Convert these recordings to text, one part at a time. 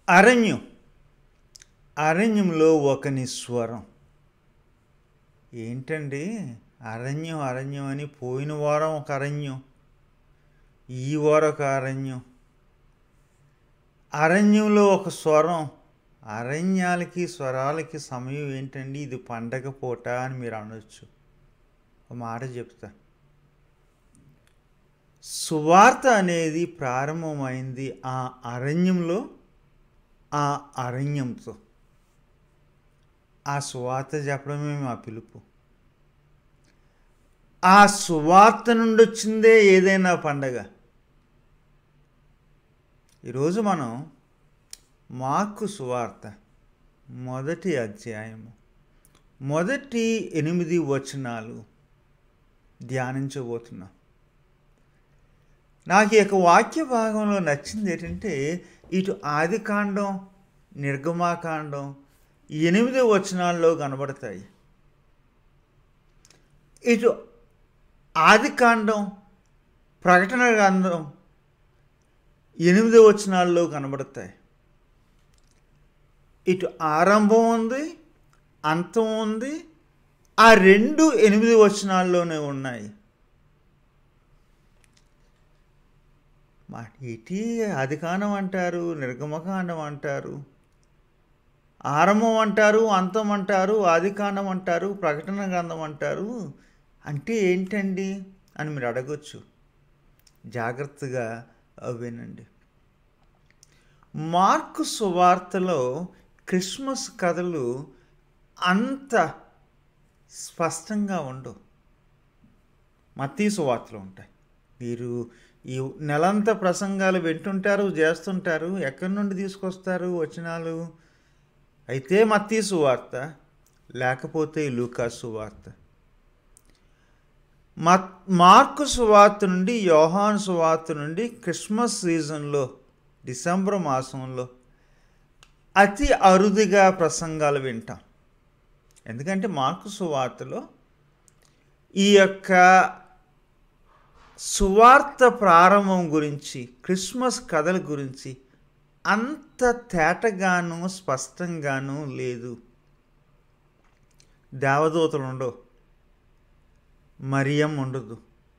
అరణ్యం అరణ్యంలో ఒకని స్వరం ఏంటండి అరణ్యం అరణ్యం అని పోయిన వారం ఒక అరణ్యం ఈ వారం ఒక అరణ్యం అరణ్యంలో ఒక స్వరం అరణ్యాలకి స్వరాలకి సమయం ఏంటండి ఇది పండగ పూట అని మీరు అనొచ్చు ఒక మాట చెప్తా సువార్త అనేది ప్రారంభమైంది ఆ అరణ్యంలో ఆ అరణ్యంతో ఆ సువార్త చెప్పడమే మా పిలుపు ఆ సువార్త నుండి వచ్చిందే ఏదైనా పండగ ఈరోజు మనం మార్కు సువార్త మొదటి అధ్యాయము మొదటి ఎనిమిది వచనాలు ధ్యానించబోతున్నాం నాకు ఈ యొక్క వాక్య భాగంలో నచ్చింది ఏంటంటే ఇటు ఆదికాండం నిర్గమాకాండం ఎనిమిది వచనాల్లో కనబడతాయి ఇటు ఆదికాండం ప్రకటన గ్రంథం ఎనిమిది వచనాల్లో కనబడతాయి ఇటు ఆరంభం ఉంది అంతం ఉంది ఆ రెండు ఎనిమిది వచనాల్లోనే ఉన్నాయి మా ఇటీ అధికానం అంటారు నిర్గమకాండం అంటారు ఆరంభం అంటారు అంతం అంటారు ఆదికాండం అంటారు ప్రకటన గ్రంథం అంటారు అంటే ఏంటండి అని మీరు అడగొచ్చు జాగ్రత్తగా వినండి మార్కు సువార్తలో క్రిస్మస్ కథలు అంత స్పష్టంగా ఉండవు మతీ సువార్తలు ఉంటాయి మీరు ఈ నెలంతా ప్రసంగాలు వింటుంటారు చేస్తుంటారు ఎక్కడి నుండి తీసుకొస్తారు వచనాలు అయితే మత్తీ సువార్త లేకపోతే లూకా సువార్త మార్కు సువార్త నుండి యోహాన్ సువార్త నుండి క్రిస్మస్ సీజన్లో డిసెంబర్ మాసంలో అతి అరుదుగా ప్రసంగాలు వింటాం ఎందుకంటే మార్కు సువార్తలో ఈ యొక్క సువార్త ప్రారంభం గురించి క్రిస్మస్ కథల గురించి అంత తేటగాను స్పష్టంగాను లేదు దేవదూతలు ఉండవు మరియం ఉండదు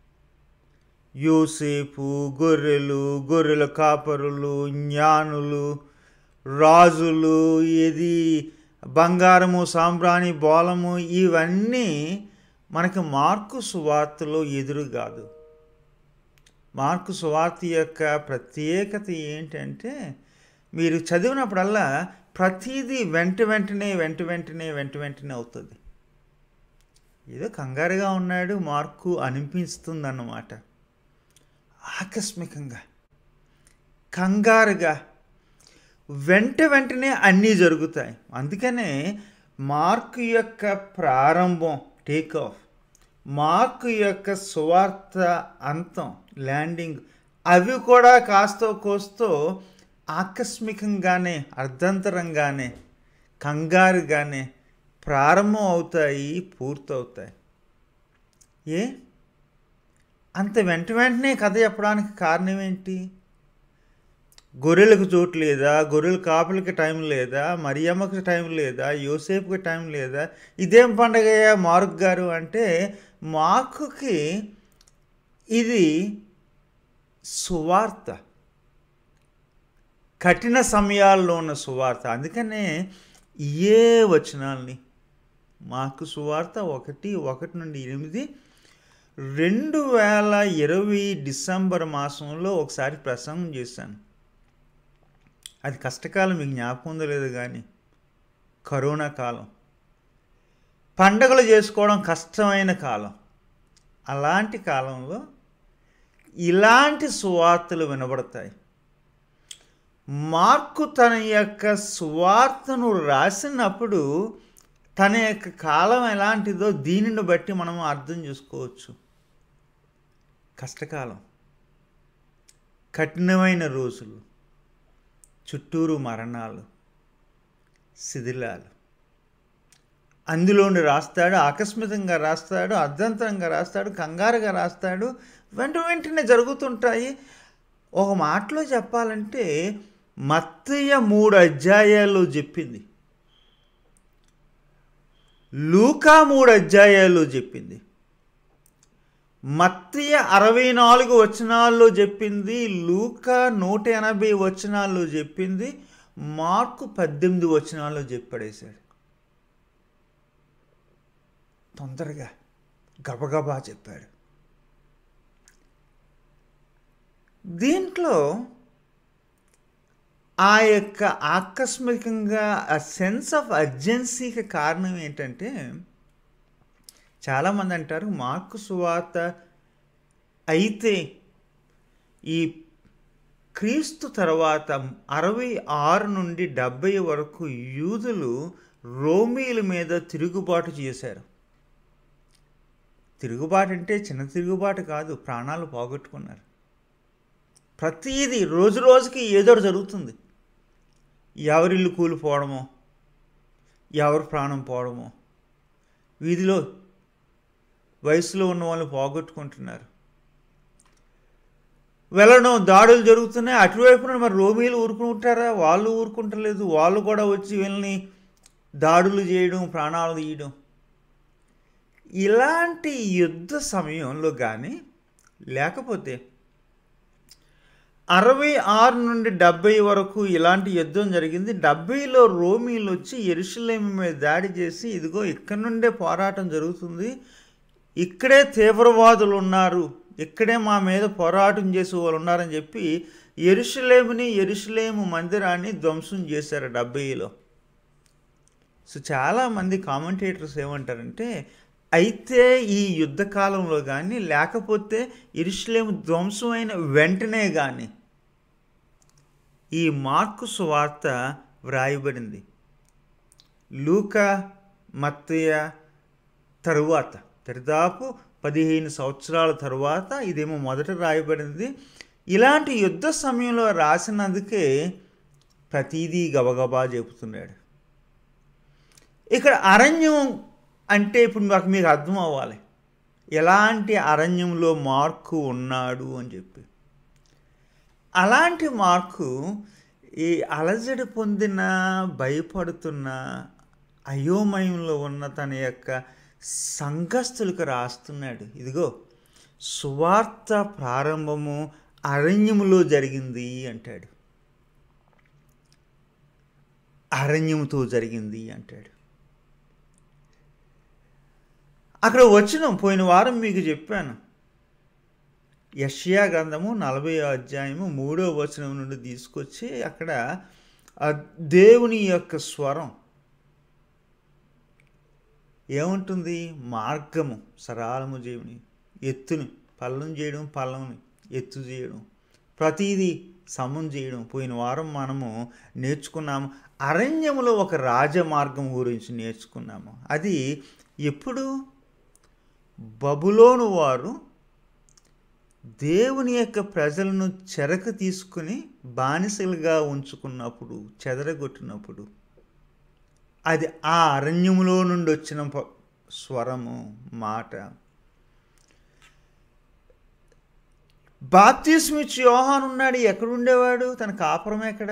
యూసేపు గొర్రెలు గొర్రెల కాపరులు జ్ఞానులు రాజులు ఇది బంగారము సాంబ్రాణి బోలము ఇవన్నీ మనకి మార్కు సువార్తలో ఎదురు కాదు మార్కు సువార్త యొక్క ప్రత్యేకత ఏంటంటే మీరు చదివినప్పుడల్లా ప్రతిదీ వెంట వెంటనే వెంట వెంటనే వెంట వెంటనే అవుతుంది ఏదో కంగారుగా ఉన్నాడు మార్కు అనిపిస్తుంది అన్నమాట ఆకస్మికంగా కంగారుగా వెంట వెంటనే అన్నీ జరుగుతాయి అందుకనే మార్కు యొక్క ప్రారంభం టేక్ ఆఫ్ మార్కు యొక్క సువార్త అంతం ల్యాండింగ్ అవి కూడా కాస్తో కోస్తో ఆకస్మికంగానే అర్ధంతరంగానే కంగారుగానే ప్రారంభం అవుతాయి పూర్తవుతాయి ఏ అంత వెంట వెంటనే కథ చెప్పడానికి కారణం ఏంటి గొర్రెలకు చోటు లేదా గొర్రెల కాపులకి టైం లేదా మరియమ్మకి టైం లేదా యోసేపుకి టైం లేదా ఇదేం పండగయ్యా మార్క్ గారు అంటే మార్కుకి ఇది సువార్త కఠిన సమయాల్లో ఉన్న సువార్త అందుకనే ఏ వచనాల్ని మాకు సువార్త ఒకటి ఒకటి నుండి ఎనిమిది రెండు వేల ఇరవై డిసెంబర్ మాసంలో ఒకసారి ప్రసంగం చేశాను అది కష్టకాలం మీకు జ్ఞాపకం ఉందో లేదు కానీ కరోనా కాలం పండగలు చేసుకోవడం కష్టమైన కాలం అలాంటి కాలంలో ఇలాంటి సువార్తలు వినబడతాయి మార్కు తన యొక్క సువార్తను రాసినప్పుడు తన యొక్క కాలం ఎలాంటిదో దీనిని బట్టి మనం అర్థం చేసుకోవచ్చు కష్టకాలం కఠినమైన రోజులు చుట్టూరు మరణాలు శిథిలాలు అందులోని రాస్తాడు ఆకస్మికంగా రాస్తాడు అర్ధంతరంగా రాస్తాడు కంగారుగా రాస్తాడు వెంట వెంటనే జరుగుతుంటాయి ఒక మాటలో చెప్పాలంటే మత్తయ్య మూడు అధ్యాయాల్లో చెప్పింది లూకా మూడు అధ్యాయాల్లో చెప్పింది మత్తయ్య అరవై నాలుగు వచనాల్లో చెప్పింది లూకా నూట ఎనభై వచనాల్లో చెప్పింది మార్కు పద్దెనిమిది వచనాల్లో చెప్పడేశాడు తొందరగా గబగబా చెప్పాడు దీంట్లో ఆ యొక్క ఆకస్మికంగా ఆ సెన్స్ ఆఫ్ అర్జెన్సీకి కారణం ఏంటంటే చాలామంది అంటారు మార్కు సువార్త అయితే ఈ క్రీస్తు తర్వాత అరవై ఆరు నుండి డెబ్బై వరకు యూదులు రోమీల మీద తిరుగుబాటు చేశారు తిరుగుబాటు అంటే చిన్న తిరుగుబాటు కాదు ప్రాణాలు పోగొట్టుకున్నారు ప్రతిదీ రోజు రోజుకి ఏదో ఒకటి జరుగుతుంది ఎవరిల్లు కూలిపోవడమో ఎవరి ప్రాణం పోవడమో వీధిలో వయసులో ఉన్న వాళ్ళు పోగొట్టుకుంటున్నారు వెళ్ళడం దాడులు జరుగుతున్నాయి అటువైపున మరి రోమీలు ఊరుకుంటారా వాళ్ళు ఊరుకుంటలేదు వాళ్ళు కూడా వచ్చి వీళ్ళని దాడులు చేయడం ప్రాణాలు తీయడం ఇలాంటి యుద్ధ సమయంలో కానీ లేకపోతే అరవై ఆరు నుండి డెబ్బై వరకు ఇలాంటి యుద్ధం జరిగింది డెబ్బైలో రోమీలు వచ్చి ఎరుసలేం మీద దాడి చేసి ఇదిగో ఇక్కడ నుండే పోరాటం జరుగుతుంది ఇక్కడే తీవ్రవాదులు ఉన్నారు ఇక్కడే మా మీద పోరాటం చేసే వాళ్ళు ఉన్నారని చెప్పి ఎరుసలేముని ఎరుసలేము మందిరాన్ని ధ్వంసం చేశారు డెబ్బైలో సో చాలామంది కామెంటేటర్స్ ఏమంటారంటే అయితే ఈ యుద్ధ కాలంలో కానీ లేకపోతే ఇరుషులేము ధ్వంసం అయిన వెంటనే కానీ ఈ మార్కు సువార్త వ్రాయబడింది లూకా మత్తయ్య తరువాత దరిదాపు పదిహేను సంవత్సరాల తరువాత ఇదేమో మొదట రాయబడింది ఇలాంటి యుద్ధ సమయంలో రాసినందుకే ప్రతీదీ గబగబా చెబుతున్నాడు ఇక్కడ అరణ్యం అంటే ఇప్పుడు మాకు మీకు అర్థం అవ్వాలి ఎలాంటి అరణ్యంలో మార్కు ఉన్నాడు అని చెప్పి అలాంటి మార్కు ఈ అలజడి పొందిన భయపడుతున్న అయోమయంలో ఉన్న తన యొక్క సంఘస్థులకు రాస్తున్నాడు ఇదిగో సువార్త ప్రారంభము అరణ్యములో జరిగింది అంటాడు అరణ్యముతో జరిగింది అంటాడు అక్కడ వచ్చిన పోయిన వారం మీకు చెప్పాను యష్యా గ్రంథము నలభై అధ్యాయము మూడో వచనం నుండి తీసుకొచ్చి అక్కడ ఆ దేవుని యొక్క స్వరం ఏముంటుంది మార్గము సరాలము దేవుని ఎత్తుని పల్లం చేయడం పల్లంని ఎత్తు చేయడం ప్రతిదీ సమం చేయడం పోయిన వారం మనము నేర్చుకున్నాము అరణ్యములో ఒక రాజమార్గం గురించి నేర్చుకున్నాము అది ఎప్పుడు బబులోను వారు దేవుని యొక్క ప్రజలను చెరకు తీసుకుని బానిసలుగా ఉంచుకున్నప్పుడు చెదరగొట్టినప్పుడు అది ఆ అరణ్యములో నుండి వచ్చిన ప- స్వరము మాట బాప్తిస్మిచ్ యోహాన్ ఉన్నాడు ఎక్కడుండేవాడు తన కాపురం ఎక్కడ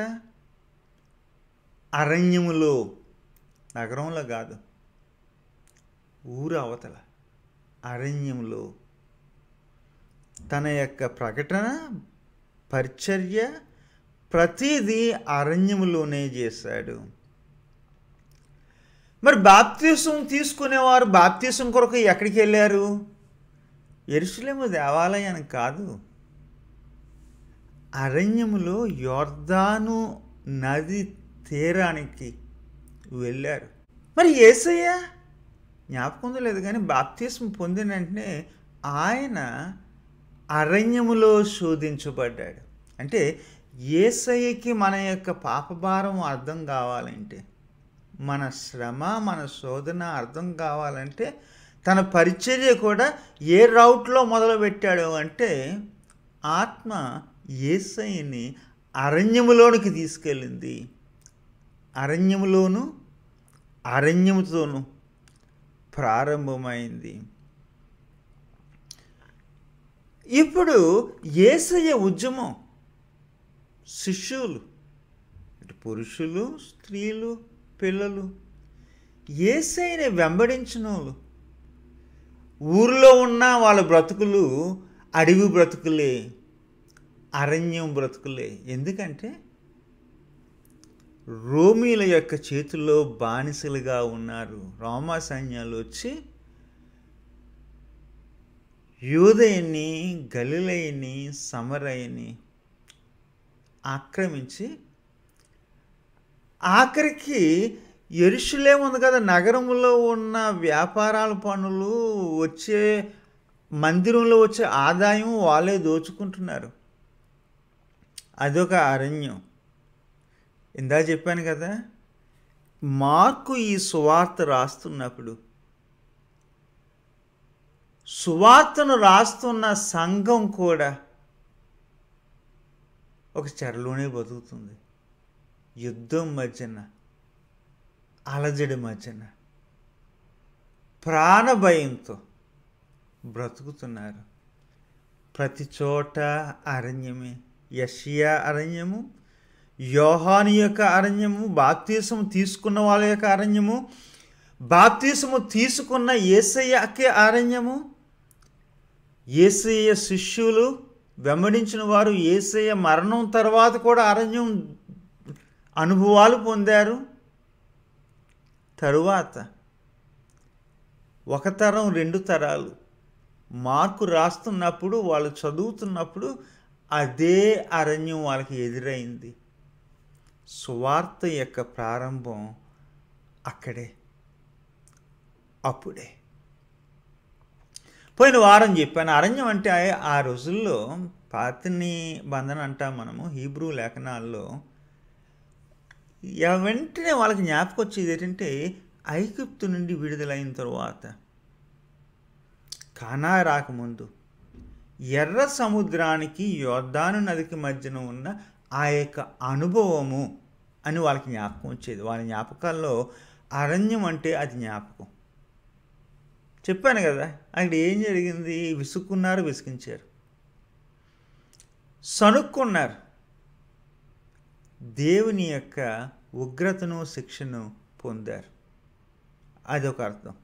అరణ్యములో నగరంలో కాదు ఊరు అవతల అరణ్యంలో తన యొక్క ప్రకటన పరిచర్య ప్రతిదీ అరణ్యములోనే చేశాడు మరి బాప్తీసం తీసుకునేవారు బాప్తీసం కొరకు ఎక్కడికి వెళ్ళారు ఎరుసలేము దేవాలయానికి కాదు అరణ్యములో యోర్దాను నది తీరానికి వెళ్ళారు మరి ఏసయ్య జ్ఞాపకం ఉందో లేదు కానీ బాప్తీసం పొందిన వెంటనే ఆయన అరణ్యములో శోధించబడ్డాడు అంటే ఏసయ్యకి మన యొక్క పాపభారం అర్థం కావాలంటే మన శ్రమ మన శోధన అర్థం కావాలంటే తన పరిచర్య కూడా ఏ రౌట్లో మొదలుపెట్టాడు అంటే ఆత్మ ఏసైని అరణ్యములోనికి తీసుకెళ్ళింది అరణ్యములోను అరణ్యముతోను ప్రారంభమైంది ఇప్పుడు ఏసయ్య ఉద్యమం శిష్యులు పురుషులు స్త్రీలు పిల్లలు ఏసైని వెంబడించిన వాళ్ళు ఊరిలో ఉన్న వాళ్ళ బ్రతుకులు అడవి బ్రతుకులే అరణ్యం బ్రతుకులే ఎందుకంటే రోమీల యొక్క చేతుల్లో బానిసలుగా ఉన్నారు రోమా సైన్యాలు వచ్చి యూదయని గలిలయని సమరయని ఆక్రమించి ఆఖరికి ఎరుషులే ఉంది కదా నగరంలో ఉన్న వ్యాపారాల పనులు వచ్చే మందిరంలో వచ్చే ఆదాయం వాళ్ళే దోచుకుంటున్నారు అదొక అరణ్యం ఇందా చెప్పాను కదా మార్కు ఈ సువార్త రాస్తున్నప్పుడు సువార్తను రాస్తున్న సంఘం కూడా ఒక చెరలోనే బతుకుతుంది యుద్ధం మధ్యన అలజడి మధ్యన ప్రాణభయంతో బ్రతుకుతున్నారు ప్రతి చోట అరణ్యమే యషియా అరణ్యము యోహాను యొక్క అరణ్యము బాప్తీసము తీసుకున్న వాళ్ళ యొక్క అరణ్యము బాప్తీసము తీసుకున్న ఏసయ్యకే అరణ్యము ఏసయ్య శిష్యులు వెంబడించిన వారు ఏసయ్య మరణం తర్వాత కూడా అరణ్యం అనుభవాలు పొందారు తరువాత ఒక తరం రెండు తరాలు మార్కు రాస్తున్నప్పుడు వాళ్ళు చదువుతున్నప్పుడు అదే అరణ్యం వాళ్ళకి ఎదురైంది సువార్త యొక్క ప్రారంభం అక్కడే అప్పుడే పోయిన వారం చెప్పాను అరణ్యం అంటే ఆ రోజుల్లో పాతిని బంధన అంటాం మనము హీబ్రూ లేఖనాల్లో వెంటనే వాళ్ళకి జ్ఞాపకం వచ్చేది ఏంటంటే ఐగుప్తు నుండి విడుదలైన తరువాత కానా రాకముందు ఎర్ర సముద్రానికి యోర్ధాను నదికి మధ్యన ఉన్న ఆ యొక్క అనుభవము అని వాళ్ళకి జ్ఞాపకం వచ్చేది వాళ్ళ జ్ఞాపకాల్లో అరణ్యం అంటే అది జ్ఞాపకం చెప్పాను కదా అక్కడ ఏం జరిగింది విసుక్కున్నారు విసిగించారు సనుక్కున్నారు దేవుని యొక్క ఉగ్రతను శిక్షను పొందారు అదొక అర్థం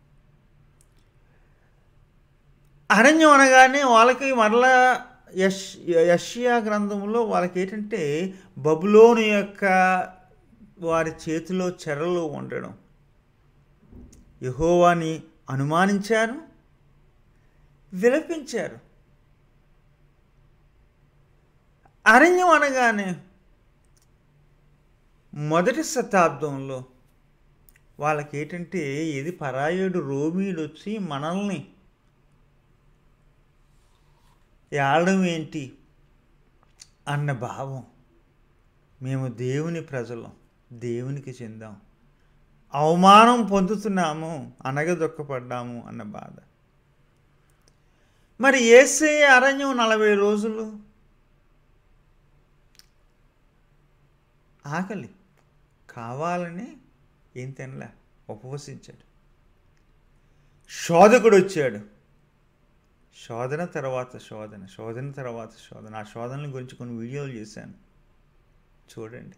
అరణ్యం అనగానే వాళ్ళకి మరలా యష్ యష్యా గ్రంథంలో వాళ్ళకి ఏంటంటే బబులోను యొక్క వారి చేతిలో చెరలు ఉండడం యహోవాని అనుమానించారు విలపించారు అరణ్యం అనగానే మొదటి శతాబ్దంలో వాళ్ళకి ఏంటంటే ఇది పరాయుడు రోమీడు వచ్చి మనల్ని ఏడడం ఏంటి అన్న భావం మేము దేవుని ప్రజలం దేవునికి చెందాం అవమానం పొందుతున్నాము అనగదొక్కపడ్డాము అన్న బాధ మరి ఏసే అరణ్యం నలభై రోజులు ఆకలి కావాలని ఏం తినలే ఉపవసించాడు శోధకుడు వచ్చాడు శోధన తర్వాత శోధన శోధన తర్వాత శోధన ఆ శోధనల గురించి కొన్ని వీడియోలు చేశాను చూడండి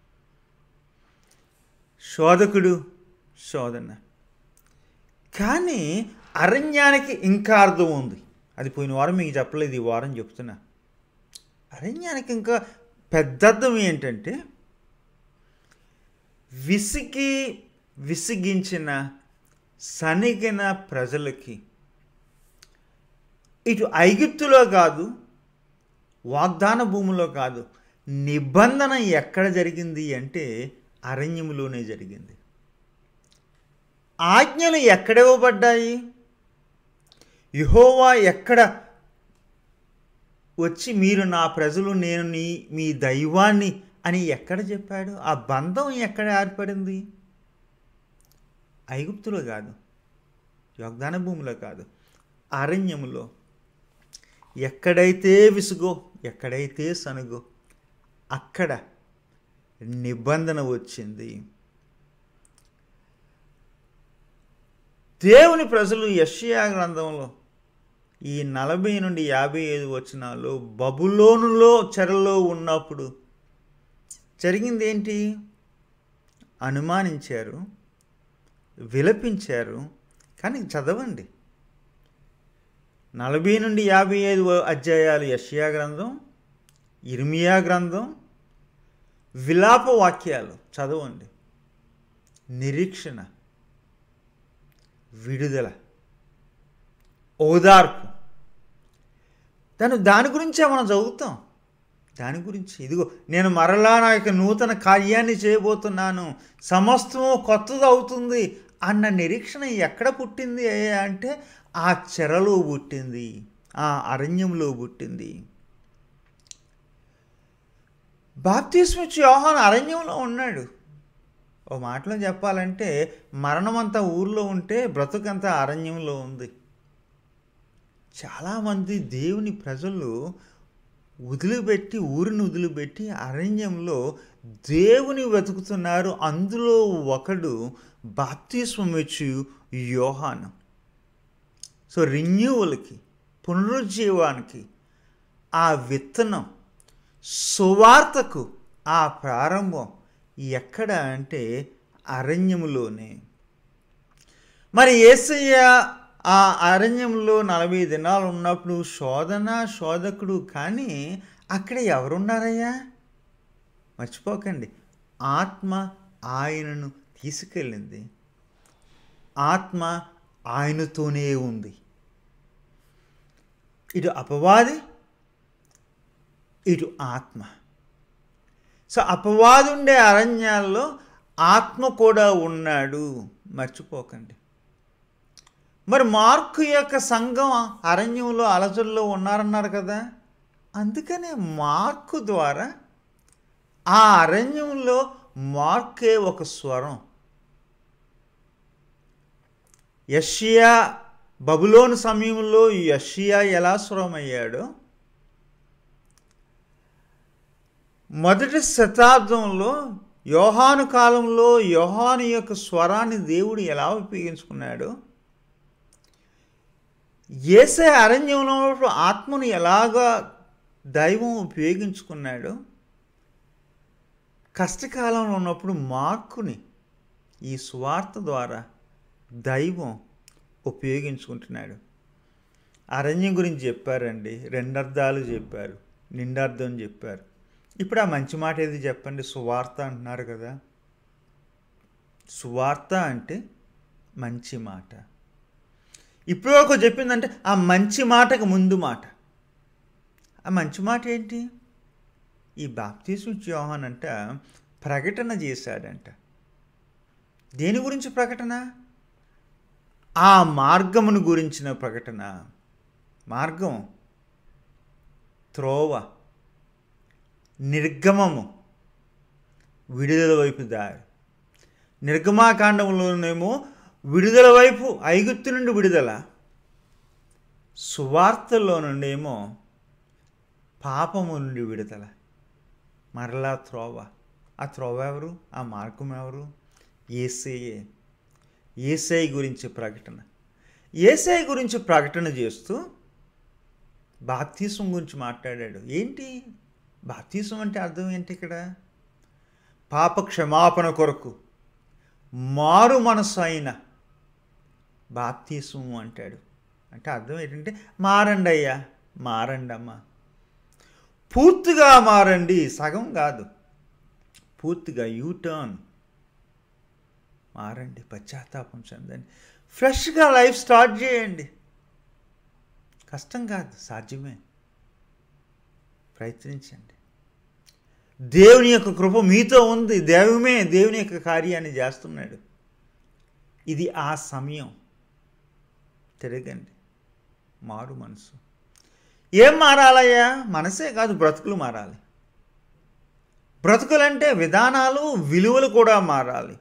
శోధకుడు శోధన కానీ అరణ్యానికి ఇంకా అర్థం ఉంది అది పోయిన వారం మీకు చెప్పలేదు ఈ వారం చెప్తున్నా అరణ్యానికి ఇంకా పెద్ద అర్థం ఏంటంటే విసిగి విసిగించిన సనిగిన ప్రజలకి ఇటు ఐగుప్తులో కాదు వాగ్దాన భూమిలో కాదు నిబంధన ఎక్కడ జరిగింది అంటే అరణ్యములోనే జరిగింది ఆజ్ఞలు ఎక్కడ ఇవ్వబడ్డాయి యుహోవా ఎక్కడ వచ్చి మీరు నా ప్రజలు నేను నీ మీ దైవాన్ని అని ఎక్కడ చెప్పాడు ఆ బంధం ఎక్కడ ఏర్పడింది ఐగుప్తులో కాదు యోగ్దాన భూమిలో కాదు అరణ్యములో ఎక్కడైతే విసుగో ఎక్కడైతే సనుగో అక్కడ నిబంధన వచ్చింది దేవుని ప్రజలు యష్యా గ్రంథంలో ఈ నలభై నుండి యాభై ఐదు వచనాలు బబులోనులో చెరలో ఉన్నప్పుడు జరిగింది ఏంటి అనుమానించారు విలపించారు కానీ చదవండి నలభై నుండి యాభై ఐదు అధ్యాయాలు యషియా గ్రంథం ఇర్మియా గ్రంథం విలాప వాక్యాలు చదవండి నిరీక్షణ విడుదల ఓదార్పు దాని దాని గురించే మనం చదువుతాం దాని గురించి ఇదిగో నేను మరలా నా యొక్క నూతన కార్యాన్ని చేయబోతున్నాను సమస్తము కొత్తది అవుతుంది అన్న నిరీక్షణ ఎక్కడ పుట్టింది అంటే ఆ చెరలో పుట్టింది ఆ అరణ్యంలో పుట్టింది బాప్తిస్మిచ్చి యోహాన్ అరణ్యంలో ఉన్నాడు ఓ మాటలో చెప్పాలంటే మరణమంతా ఊర్లో ఉంటే బ్రతుకంతా అరణ్యంలో ఉంది చాలామంది దేవుని ప్రజలు వదిలిపెట్టి ఊరిని వదిలిపెట్టి అరణ్యంలో దేవుని వెతుకుతున్నారు అందులో ఒకడు బాప్తిస్మం ఇచ్చి యోహాను సో రిన్యూవల్కి పునరుజ్జీవానికి ఆ విత్తనం సువార్తకు ఆ ప్రారంభం ఎక్కడ అంటే అరణ్యములోనే మరి ఏసయ్య ఆ అరణ్యంలో నలభై దినాలు ఉన్నప్పుడు శోధన శోధకుడు కానీ అక్కడ ఎవరున్నారయ్యా మర్చిపోకండి ఆత్మ ఆయనను తీసుకెళ్ళింది ఆత్మ ఆయనతోనే ఉంది ఇటు అపవాది ఇటు ఆత్మ సో అపవాదుండే అరణ్యాల్లో ఆత్మ కూడా ఉన్నాడు మర్చిపోకండి మరి మార్కు యొక్క సంఘం అరణ్యంలో అలజల్లో ఉన్నారన్నారు కదా అందుకనే మార్కు ద్వారా ఆ అరణ్యంలో మార్కే ఒక స్వరం యషియా బబులోను సమయంలో యషియా ఎలా స్వరమయ్యాడో మొదటి శతాబ్దంలో యోహాను కాలంలో యోహాను యొక్క స్వరాన్ని దేవుడు ఎలా ఉపయోగించుకున్నాడో ఏసే అరణ్యంలో ఆత్మను ఎలాగా దైవం ఉపయోగించుకున్నాడో కష్టకాలంలో ఉన్నప్పుడు మార్కుని ఈ సువార్త ద్వారా దైవం ఉపయోగించుకుంటున్నాడు అరణ్యం గురించి చెప్పారండి రెండర్థాలు చెప్పారు నిండార్థం చెప్పారు ఇప్పుడు ఆ మంచి మాట ఏది చెప్పండి సువార్త అంటున్నారు కదా సువార్త అంటే మంచి మాట ఇప్పుడు ఒక చెప్పిందంటే ఆ మంచి మాటకు ముందు మాట ఆ మంచి మాట ఏంటి ఈ బాప్తీసు యోహాన్ అంట ప్రకటన చేశాడంట దేని గురించి ప్రకటన ఆ మార్గమును గురించిన ప్రకటన మార్గం త్రోవ నిర్గమము విడుదల వైపు దారి నిర్గమాకాండంలోనేమో విడుదల వైపు ఐగుప్తు నుండి విడుదల సువార్తల్లో నుండేమో పాపము నుండి విడుదల మరలా త్రోవ ఆ త్రోవ ఎవరు ఆ మార్గం ఎవరు ఏసయ్యే ఏసఐ గురించి ప్రకటన ఏసఐ గురించి ప్రకటన చేస్తూ బాప్తీసం గురించి మాట్లాడాడు ఏంటి బాప్తీసం అంటే అర్థం ఏంటి ఇక్కడ పాప క్షమాపణ కొరకు మారు మనసు అయిన బాప్తీసం అంటాడు అంటే అర్థం ఏంటంటే మారండి అయ్యా మారండి అమ్మా పూర్తిగా మారండి సగం కాదు పూర్తిగా యూటర్న్ మారండి పశ్చాత్తాపం చెందండి ఫ్రెష్గా లైఫ్ స్టార్ట్ చేయండి కష్టం కాదు సాధ్యమే ప్రయత్నించండి దేవుని యొక్క కృప మీతో ఉంది దైవమే దేవుని యొక్క కార్యాన్ని చేస్తున్నాడు ఇది ఆ సమయం తిరగండి మారు మనసు ఏం మారాలయ్యా మనసే కాదు బ్రతుకులు మారాలి బ్రతుకులంటే విధానాలు విలువలు కూడా మారాలి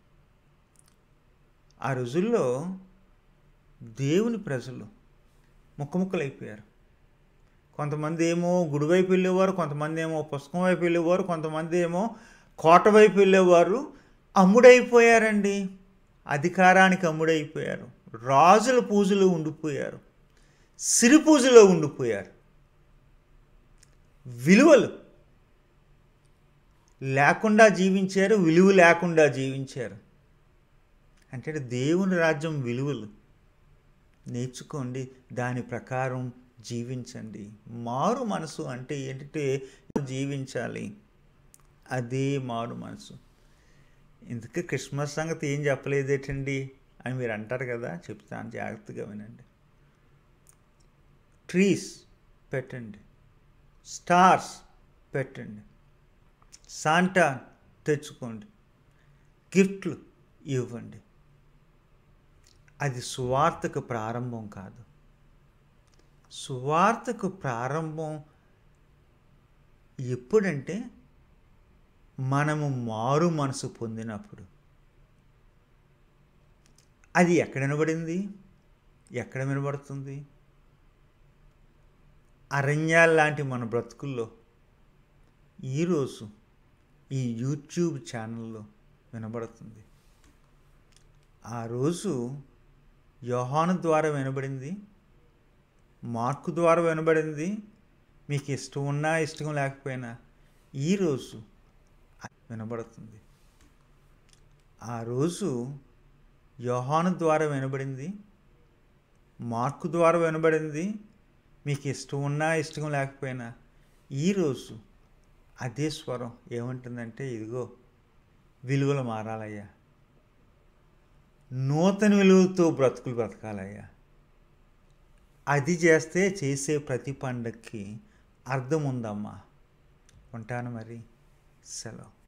ఆ రోజుల్లో దేవుని ప్రజలు ముక్కముక్కలైపోయారు కొంతమంది ఏమో గుడి వైపు వెళ్ళేవారు కొంతమంది ఏమో పుస్తకం వైపు వెళ్ళేవారు కొంతమంది ఏమో కోట వైపు వెళ్ళేవారు అమ్ముడైపోయారండి అధికారానికి అమ్ముడైపోయారు రాజుల పూజలు ఉండిపోయారు సిరి పూజలో ఉండిపోయారు విలువలు లేకుండా జీవించారు విలువ లేకుండా జీవించారు అంటే దేవుని రాజ్యం విలువలు నేర్చుకోండి దాని ప్రకారం జీవించండి మారు మనసు అంటే ఏంటంటే జీవించాలి అదే మారు మనసు ఇందుకే క్రిస్మస్ సంగతి ఏం చెప్పలేదేటండి అని మీరు అంటారు కదా చెప్తాను జాగ్రత్తగా వినండి ట్రీస్ పెట్టండి స్టార్స్ పెట్టండి సాంటా తెచ్చుకోండి గిఫ్ట్లు ఇవ్వండి అది సువార్తకు ప్రారంభం కాదు సువార్తకు ప్రారంభం ఎప్పుడంటే మనము మారు మనసు పొందినప్పుడు అది ఎక్కడ వినబడింది ఎక్కడ వినబడుతుంది అరణ్యాల లాంటి మన బ్రతుకుల్లో ఈరోజు ఈ యూట్యూబ్ ఛానల్లో వినబడుతుంది ఆ రోజు యోహాను ద్వారా వినబడింది మార్కు ద్వారా వినబడింది మీకు ఇష్టం ఉన్నా ఇష్టం లేకపోయినా ఈరోజు వినబడుతుంది ఆ రోజు యోహాను ద్వారా వినబడింది మార్కు ద్వారా వినబడింది మీకు ఇష్టం ఉన్నా ఇష్టం లేకపోయినా ఈరోజు అదే స్వరం ఏముంటుందంటే ఇదిగో విలువలు మారాలయ్యా నూతన విలువలతో బ్రతుకులు బ్రతకాలయ్యా అది చేస్తే చేసే ప్రతి పండక్కి అర్థం ఉందమ్మా ఉంటాను మరి సెలవు